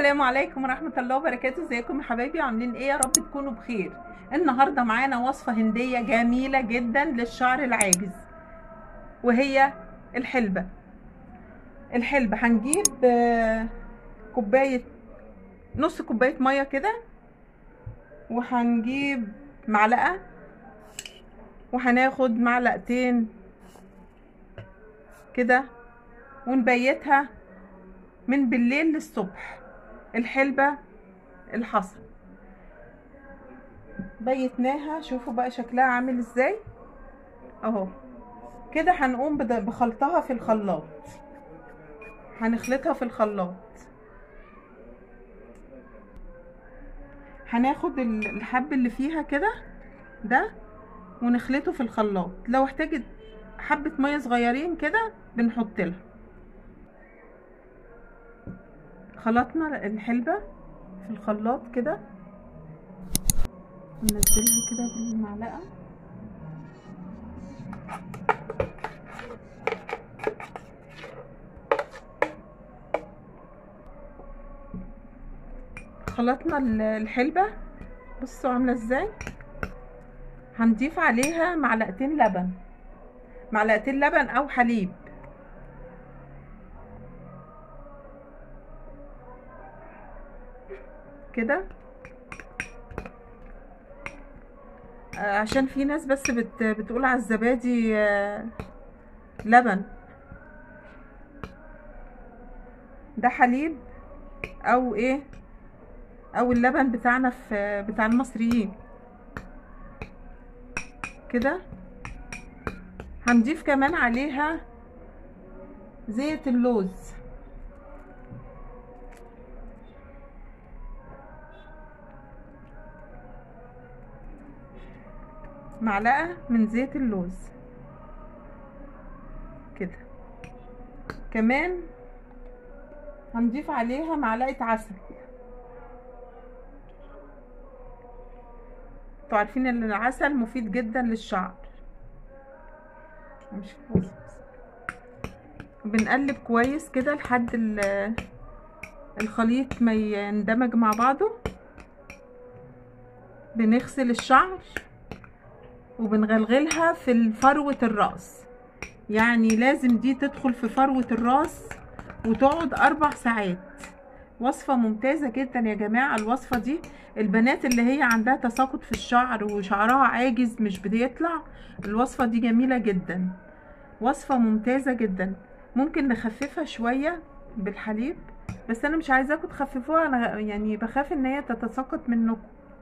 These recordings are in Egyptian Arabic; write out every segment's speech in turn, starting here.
السلام عليكم ورحمة الله وبركاته ازيكم يا حبايبي عاملين ايه يا رب تكونوا بخير النهاردة معانا وصفة هندية جميلة جدا للشعر العاجز وهي الحلبة الحلبة هنجيب آه، كوباية نص كوباية مية كده وهنجيب معلقة وهناخد معلقتين كده ونبيتها من بالليل للصبح الحلبة الحصى بيتناها شوفوا بقى شكلها عامل ازاي اهو كده هنقوم بد- بخلطها في الخلاط هنخلطها في الخلاط هناخد ال- الحب اللي فيها كده ده ونخلطه في الخلاط لو احتاجت حبة مية صغيرين كده بنحط لها خلطنا الحلبة في الخلاط كده ننزلها كده بالمعلقة خلطنا ال- الحلبة بصوا عاملة ازاي هنضيف عليها معلقتين لبن معلقتين لبن او حليب كده آه، عشان في ناس بس بت بتقول على الزبادي آه، لبن ده حليب او ايه او اللبن بتاعنا في بتاع المصريين كده هنضيف كمان عليها زيت اللوز معلقة من زيت اللوز كده كمان هنضيف عليها معلقة عسل انتوا عارفين ان العسل مفيد جدا للشعر مش كويس بنقلب كويس كده لحد ال- الخليط ما يندمج مع بعضه بنغسل الشعر وبنغلغلها في فروة الرأس يعني لازم دي تدخل في فروة الراس وتقعد أربع ساعات وصفة ممتازة جدا يا جماعة الوصفة دي البنات اللي هي عندها تساقط في الشعر وشعرها عاجز مش بيطلع الوصفة دي جميلة جدا وصفة ممتازة جدا ممكن نخففها شوية بالحليب بس انا مش عايزاكم تخففوها انا يعني بخاف ان هي تتساقط منكم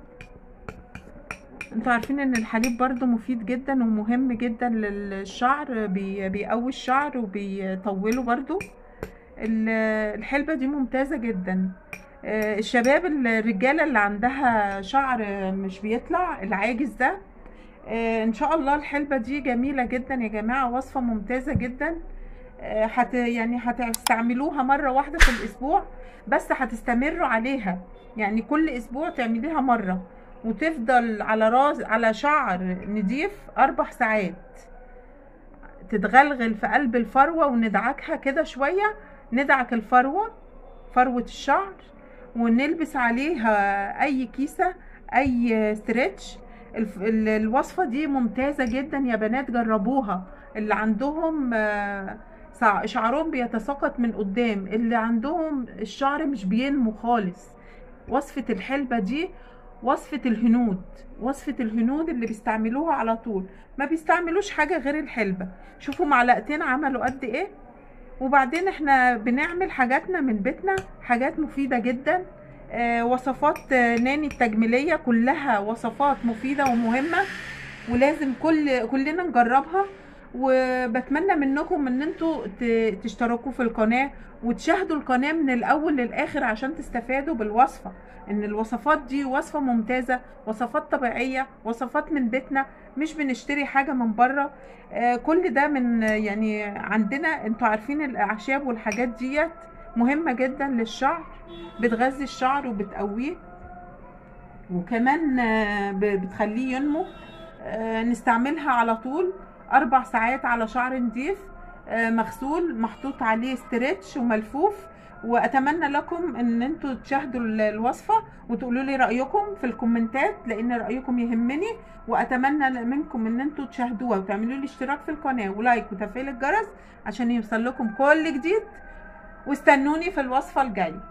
انتوا عارفين ان الحليب برضو مفيد جدا ومهم جدا للشعر بي بيقوي الشعر وبيطوله برضو ال- الحلبة دي ممتازة جدا آه، الشباب الرجالة اللي عندها شعر مش بيطلع العاجز ده آه، ان شاء الله الحلبة دي جميلة جدا يا جماعة وصفة ممتازة جدا آه، هت يعني هتستعملوها مرة واحدة في الاسبوع بس هتستمروا عليها يعني كل اسبوع تعمليها مرة وتفضل على راس على شعر نضيف اربع ساعات تتغلغل في قلب الفروة وندعكها كده شوية ندعك الفروة فروة الشعر ونلبس عليها اي كيسة اي ستريتش الف- ال- الوصفة دي ممتازة جدا يا بنات جربوها اللي عندهم آه، سع- شعرهم بيتساقط من قدام اللي عندهم الشعر مش بينمو خالص وصفة الحلبة دي وصفة الهنود وصفة الهنود اللي بيستعملوها على طول ما بيستعملوش حاجة غير الحلبة شوفوا معلقتين عملوا قد ايه وبعدين احنا بنعمل حاجاتنا من بيتنا حاجات مفيدة جدا آه وصفات آه، ناني التجميلية كلها وصفات مفيدة ومهمة ولازم كل كلنا نجربها وبتمنى منكم ان انتوا ت- تشتركوا في القناة وتشاهدوا القناة من الاول للاخر عشان تستفادوا بالوصفة ان الوصفات دي وصفة ممتازة وصفات طبيعية وصفات من بيتنا مش بنشتري حاجة من بره آه، كل ده من يعني عندنا انتوا عارفين الاعشاب والحاجات ديت مهمة جدا للشعر بتغذي الشعر وبتقويه وكمان آه، ب- بتخليه ينمو آه، نستعملها على طول اربع ساعات على شعر نضيف آه، مغسول محطوط عليه ستريتش وملفوف واتمنى لكم ان انتوا تشاهدوا ال- الوصفه وتقولوا لي رايكم في الكومنتات لان رايكم يهمني واتمنى منكم ان انتوا تشاهدوها وتعملوا لي اشتراك في القناه ولايك وتفعيل الجرس عشان يوصل لكم كل جديد واستنوني في الوصفه الجايه